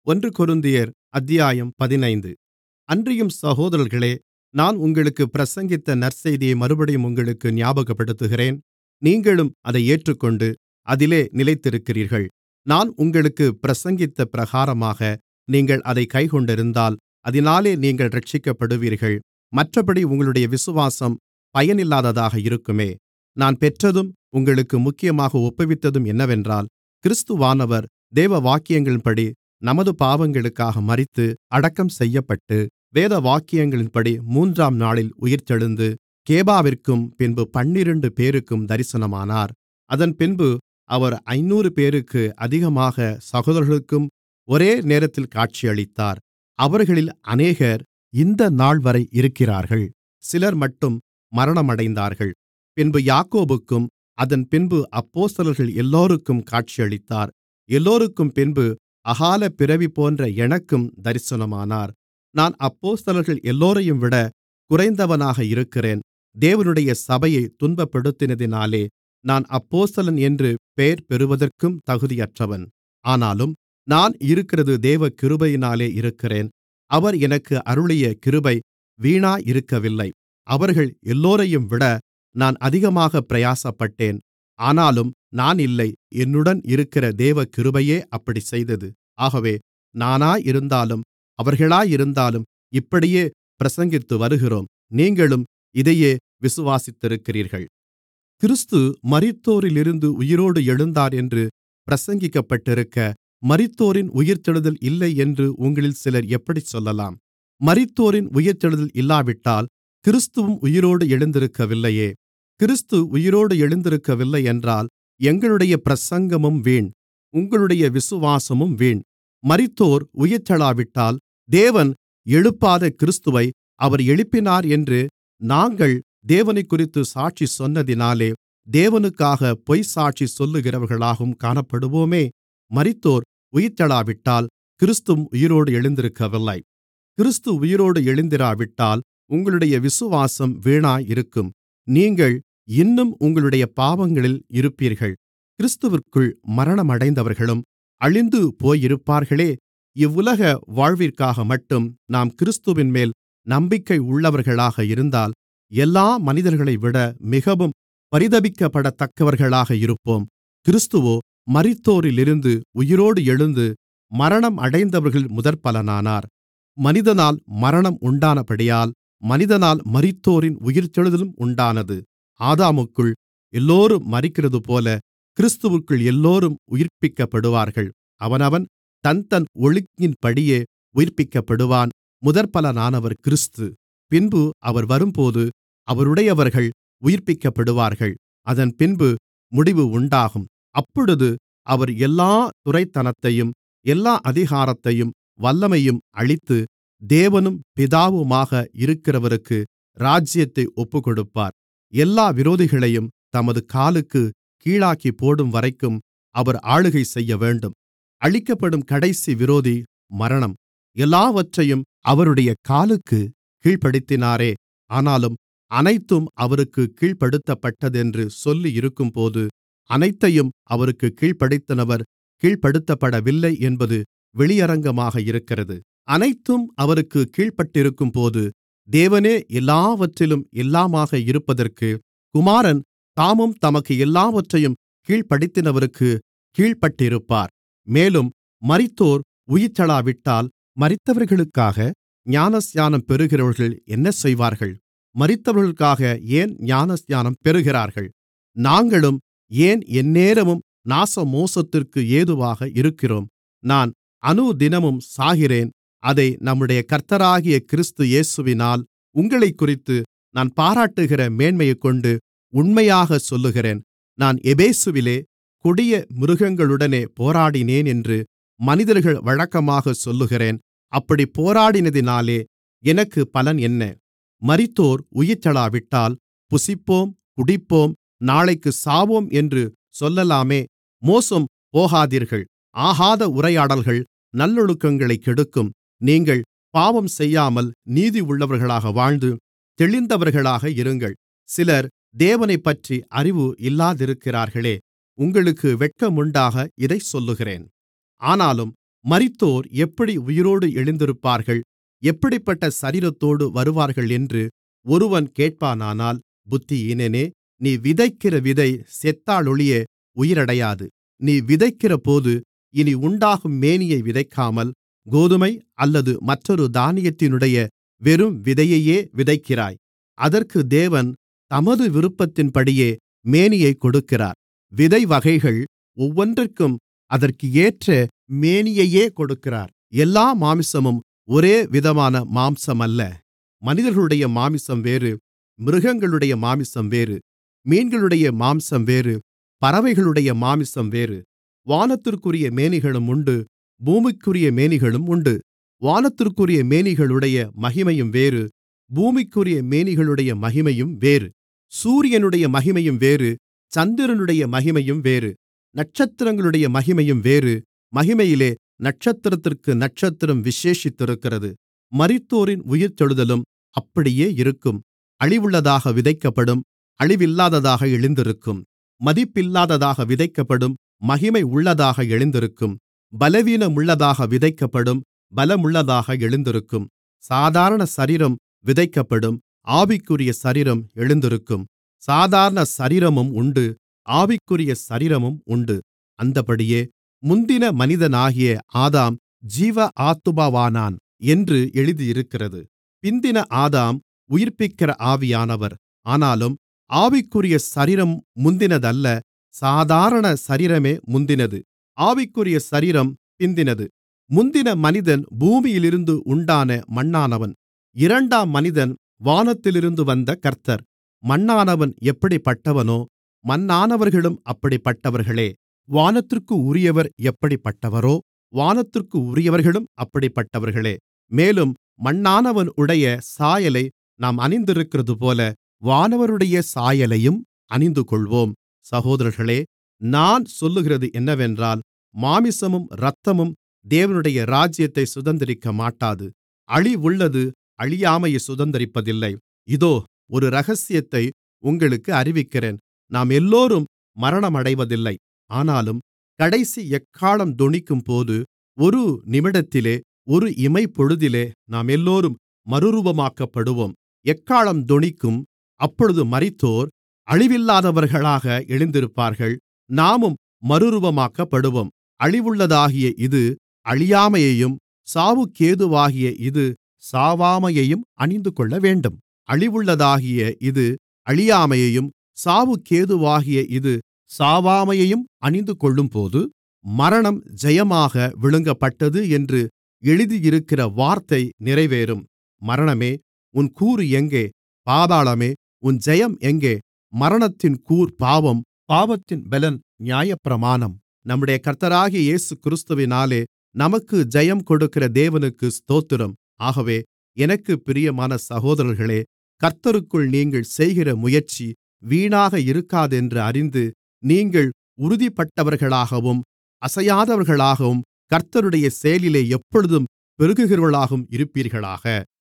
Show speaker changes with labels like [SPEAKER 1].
[SPEAKER 1] ஒன்று கொரிந்தியர் அத்தியாயம் பதினைந்து அன்றியும் சகோதரர்களே நான் உங்களுக்குப் பிரசங்கித்த நற்செய்தியை மறுபடியும் உங்களுக்கு ஞாபகப்படுத்துகிறேன் நீங்களும் அதை ஏற்றுக்கொண்டு அதிலே நிலைத்திருக்கிறீர்கள் நான் உங்களுக்குப் பிரசங்கித்த பிரகாரமாக நீங்கள் அதைக் கைக்கொண்டிருந்தால் அதினாலே நீங்கள் இரட்சிக்கப்படுவீர்கள் மற்றப்படி உங்களுடைய விசுவாசம் பயனில்லாததாக இருக்குமே நான் பெற்றதும் உங்களுக்கு முக்கியமாக ஒப்புவித்ததும் என்னவென்றால் கிறிஸ்துவானவர் வேதவாக்கியங்களின்படி நமது பாவங்களுக்காக மரித்து அடக்கம் செய்யப்பட்டு வேதவாக்கியங்களின்படி மூன்றாம் நாளில் உயிர்த்தெழுந்து கேபாவிற்கும் பின்பு பன்னிரண்டுபேருக்கும் தரிசனமானார் அதன்பின்பு அவர் ஐந்நூறுபேருக்கு அதிகமாக சகோதரர்களுக்கும் ஒரே நேரத்தில் காட்சியளித்தார் அவர்களில் அநேகர் இந்த நாள்வரை இருக்கிறார்கள் சிலர்மட்டும் மரணமடைந்தார்கள் பின்பு யாக்கோபுக்கும் அதன்பின்பு அப்போஸ்தலர்கள் எல்லோருக்கும் காட்சியளித்தார் எல்லோருக்கும் பின்பு அகால பிறவிபோன்ற எனக்கும் தரிசனமானார் நான் அப்போஸ்தலர்கள் எல்லோரையும்விட குறைந்தவனாக இருக்கிறேன் தேவனுடைய சபையைத் துன்பப்படுத்தினதினாலே நான் அப்போஸ்தலன் என்று பெயர் பெறுவதற்கும் தகுதியற்றவன் ஆனாலும் நான் இருக்கிறது தேவகிருபையினாலே இருக்கிறேன் அவர் எனக்கு அருளிய கிருபை வீணாயிருக்கவில்லை அவர்கள் எல்லோரையும்விட நான் அதிகமாகப் பிரயாசப்பட்டேன் ஆனாலும் நான் இல்லை என்னுடன் இருக்கிற தேவகிருபையே அப்படிச் செய்தது ஆகவே நானாயிருந்தாலும் அவர்களாயிருந்தாலும் இப்படியே பிரசங்கித்து வருகிறோம் நீங்களும் இதையே விசுவாசித்திருக்கிறீர்கள் கிறிஸ்து மரித்தோரிலிருந்து உயிரோடு எழுந்தார் என்று பிரசங்கிக்கப்பட்டிருக்க மரித்தோரின் உயிர்த்தெழுதல் இல்லை என்று உங்களில் சிலர் எப்படிச் சொல்லலாம் மரித்தோரின் உயிர்த்தெழுதல் இல்லாவிட்டால் கிறிஸ்துவும் உயிரோடு எழுந்திருக்கவில்லையே கிறிஸ்து உயிரோடு எழுந்திருக்கவில்லை என்றால் எங்களுடைய பிரசங்கமும் வீண் உங்களுடைய விசுவாசமும் வீண் மரித்தோர் உயிர்த்தெழாவிட்டால் தேவன் எழுப்பாத கிறிஸ்துவை அவர் எழுப்பினார் என்று நாங்கள் தேவனைக்குறித்து சாட்சி சொன்னதினாலே தேவனுக்காக பொய்ச்சாட்சி சொல்லுகிறவர்களாகவும் காணப்படுவோமே மரித்தோர் உயிர்த்தெழாவிட்டால் கிறிஸ்துவும் உயிரோடு எழுந்திருக்கவில்லை கிறிஸ்து உயிரோடு எழுந்திராவிட்டால் உங்களுடைய விசுவாசம் வீணாயிருக்கும் நீங்கள் இன்னும் உங்களுடைய பாவங்களில் இருப்பீர்கள் கிறிஸ்துவிற்குள் மரணமடைந்தவர்களும் அழிந்து போயிருப்பார்களே இவ்வுலக வாழ்விற்காக மட்டும் நாம் கிறிஸ்துவின்மேல் நம்பிக்கை உள்ளவர்களாக இருந்தால் எல்லா மனிதர்களைவிட மிகவும் பரிதபிக்கப்படத்தக்கவர்களாக இருப்போம் கிறிஸ்துவோ மரித்தோரிலிருந்து உயிரோடு எழுந்து மரணம் அடைந்தவர்கள் முதற்பலனானார் மனிதனால் மரணம் உண்டானபடியால் மனிதனால் மரித்தோரின் உயிர்த்தெழுதலும் உண்டானது ஆதாமுக்குள் எல்லோரும் மரிக்கிறதுபோல கிறிஸ்துவுக்குள் எல்லோரும் உயிர்ப்பிக்கப்படுவார்கள் அவனவன் தன் தன் ஒழுங்கின்படியே உயிர்ப்பிக்கப்படுவான் முதற்பலனானவர் கிறிஸ்து பின்பு அவர் வரும்போது அவருடையவர்கள் உயிர்ப்பிக்கப்படுவார்கள் அதன்பின்பு முடிவு உண்டாகும் அப்பொழுது அவர் எல்லா துரைத்தனத்தையும் எல்லா அதிகாரத்தையும் வல்லமையும் அழித்து தேவனும் பிதாவுமாக இருக்கிறவருக்கு ராஜ்யத்தை ஒப்புக்கொடுப்பார் எல்லா விரோதிகளையும் தமது காலுக்கு கீழாக்கி போடும்வரைக்கும் அவர் ஆளுகை செய்யவேண்டும் அழிக்கப்படும் கடைசி விரோதி மரணம் எல்லாவற்றையும் அவருடைய காலுக்கு கீழ்ப்படுத்தினாரே ஆனாலும் அனைத்தும் அவருக்கு கீழ்ப்படுத்தப்பட்டதென்று சொல்லியிருக்கும்போது அனைத்தையும் அவருக்கு கீழ்ப்படுத்தினவர் கீழ்ப்படுத்தப்படவில்லை என்பது வெளியரங்கமாக இருக்கிறது அனைத்தும் அவருக்கு கீழ்ப்பட்டிருக்கும்போது தேவனே எல்லாவற்றிலும் எல்லாமாக இருப்பதற்கு குமாரன் தாமும் தமக்கு எல்லாவற்றையும் கீழ்ப்படுத்தினவருக்கு கீழ்ப்பட்டிருப்பார் மேலும் மரித்தோர் உயிர்த்தெழாவிட்டால் மரித்தவர்களுக்காக ஞானஸ்நானம் பெறுகிறவர்கள் என்ன செய்வார்கள் மரித்தவர்களுக்காக ஏன் ஞானஸ்நானம் பெறுகிறார்கள் நாங்களும் ஏன் எந்நேரமும் நாசமோசத்திற்கு ஏதுவாக இருக்கிறோம் நான் அனுதினமும் சாகிறேன் அதை நம்முடைய கர்த்தராகிய கிறிஸ்து இயேசுவினால் உங்களைக்குறித்து நான் பாராட்டுகிற மேன்மையைக்கொண்டு உண்மையாகச் சொல்லுகிறேன் நான் எபேசுவிலே கொடிய மிருகங்களுடனே போராடினேன் என்று மனிதர்கள் வழக்கமாகச் சொல்லுகிறேன் அப்படி போராடினதினாலே எனக்கு பலன் என்ன மரித்தோர் உயிர்த்தெழாவிட்டால் புசிப்போம் குடிப்போம் நாளைக்குச் சாவோம் என்று சொல்லலாமே மோசம் போகாதீர்கள் ஆகாத உரையாடல்கள் நல்லொழுக்கங்களைக் கெடுக்கும் நீங்கள் பாவம் செய்யாமல் நீதியுள்ளவர்களாக வாழ்ந்து தெளிந்தவர்களாக இருங்கள் சிலர் தேவனைப்பற்றி அறிவு இல்லாதிருக்கிறார்களே உங்களுக்கு வெட்கமுண்டாக இதைச் சொல்லுகிறேன் ஆனாலும் மரித்தோர் எப்படி உயிரோடு எழுந்திருப்பார்கள் எப்படிப்பட்ட சரீரத்தோடு வருவார்கள் என்று ஒருவன் கேட்பானானால் புத்தியீனனே நீ விதைக்கிற விதை செத்தாலொழிய உயிரடையாது நீ விதைக்கிறபோது இனி உண்டாகும் மேனியை விதைக்காமல் கோதுமை அல்லது மற்றொரு தானியத்தினுடைய வெறும் விதையையே விதைக்கிறாய் அதற்கு தேவன் தமது விருப்பத்தின்படியே மேனியைக் கொடுக்கிறார் விதை வகைகள் ஒவ்வொன்றிற்கும் அதற்கு ஏற்ற மேனியையே கொடுக்கிறார் எல்லா மாம்சமும் ஒரே விதமான மாம்சமல்ல மனிதர்களுடைய மாம்சம் வேறு மிருகங்களுடைய மாம்சம் வேறு மீன்களுடைய மாம்சம் வேறு பறவைகளுடைய மாம்சம் வேறு வானத்திற்குரிய மேனிகளும் உண்டு பூமிக்குரிய மேனிகளும் உண்டு வானத்திற்குரிய மேனிகளுடைய மகிமையும் வேறு பூமிக்குரிய மேனிகளுடைய மகிமையும் வேறு சூரியனுடைய மகிமையும் வேறு சந்திரனுடைய மகிமையும் வேறு நட்சத்திரங்களுடைய மகிமையும் வேறு மகிமையிலே நட்சத்திரத்திற்கு நட்சத்திரம் விசேஷித்திருக்கிறது மரித்தோரின் உயிர்த்தெழுதலும் அப்படியே இருக்கும் அழிவுள்ளதாக விதைக்கப்படும் அழிவில்லாததாக எழுந்திருக்கும் மதிப்பில்லாததாக விதைக்கப்படும் மகிமை உள்ளதாக எழுந்திருக்கும் பலவீனமுள்ளதாக விதைக்கப்படும் பலமுள்ளதாக எழுந்திருக்கும் சாதாரண சரீரம் விதைக்கப்படும் ஆவிக்குரிய சரீரம் எழுந்திருக்கும் சாதாரண சரீரமும் உண்டு ஆவிக்குரிய சரீரமும் உண்டு அந்தப்படியே முந்தின மனிதனாகிய ஆதாம் ஜீவ ஆத்துமாவானான் என்று எழுதியிருக்கிறது பிந்தின ஆதாம் உயிர்ப்பிக்கிற ஆவியானவர் ஆனாலும் ஆவிக்குரிய சரீரம் முந்தினதல்ல சாதாரண சரீரமே முந்தினது ஆவிக்குரிய சரீரம் பிந்தினது முந்தின மனிதன் பூமியிலிருந்து உண்டான மண்ணானவன் இரண்டாம் மனிதன் வானத்திலிருந்து வந்த கர்த்தர் மண்ணானவன் எப்படிப்பட்டவனோ மண்ணானவர்களும் அப்படிப்பட்டவர்களே வானத்திற்கு உரியவர் எப்படிப்பட்டவரோ வானத்திற்கு உரியவர்களும் அப்படிப்பட்டவர்களே மேலும் மண்ணானவன் உடைய சாயலை நாம் அணிந்திருக்கிறதுபோல வானவருடைய சாயலையும் அணிந்துகொள்வோம் சகோதரர்களே நான் சொல்லுகிறது என்னவென்றால் மாமிசமும் இரத்தமும் தேவனுடைய ராஜ்யத்தை சுதந்திரிக்க மாட்டாது அழிவுள்ளது அழியாமையை சுதந்திரிப்பதில்லை இதோ ஒரு இரகசியத்தை உங்களுக்கு அறிவிக்கிறேன் நாம் எல்லோரும் மரணமடைவதில்லை ஆனாலும் கடைசி எக்காளம் தொனிக்கும்போது ஒரு நிமிடத்திலே ஒரு இமைப்பொழுதிலே நாம் எல்லோரும் மறுரூபமாக்கப்படுவோம் எக்காளம் தொனிக்கும் அப்பொழுது மரித்தோர் அழிவில்லாதவர்களாக எழுந்திருப்பார்கள் நாமும் மறுரூபமாக்கப்படுவோம் அழிவுள்ளதாகிய இது அழியாமையையும் சாவுக்கேதுவாகிய இது சாவாமையையும் அணிந்துகொள்ளவேண்டும் அழிவுள்ளதாகிய இது அழியாமையையும் சாவுக்கேதுவாகிய இது சாவாமையையும் அணிந்துகொள்ளும்போது மரணம் ஜெயமாக விழுங்கப்பட்டது என்று எழுதியிருக்கிற வார்த்தை நிறைவேறும் மரணமே உன் கூறு எங்கே பாதாளமே உன் ஜெயம் எங்கே மரணத்தின் கூர் பாவம் பாவத்தின் பெலன் நியாயப்பிரமாணம் நம்முடைய கர்த்தராகிய இயேசு கிறிஸ்துவினாலே நமக்கு ஜெயம் கொடுக்கிற தேவனுக்கு ஸ்தோத்திரம் ஆகவே எனக்கு பிரியமான சகோதரர்களே கர்த்தருக்குள் நீங்கள் செய்கிற முயற்சி வீணாக இருக்காதென்று அறிந்து நீங்கள் உறுதிப்பட்டவர்களாகவும் அசையாதவர்களாகவும் கர்த்தருடைய செயலிலே எப்பொழுதும் பெருகுகிறவர்களாகவும் இருப்பீர்களாக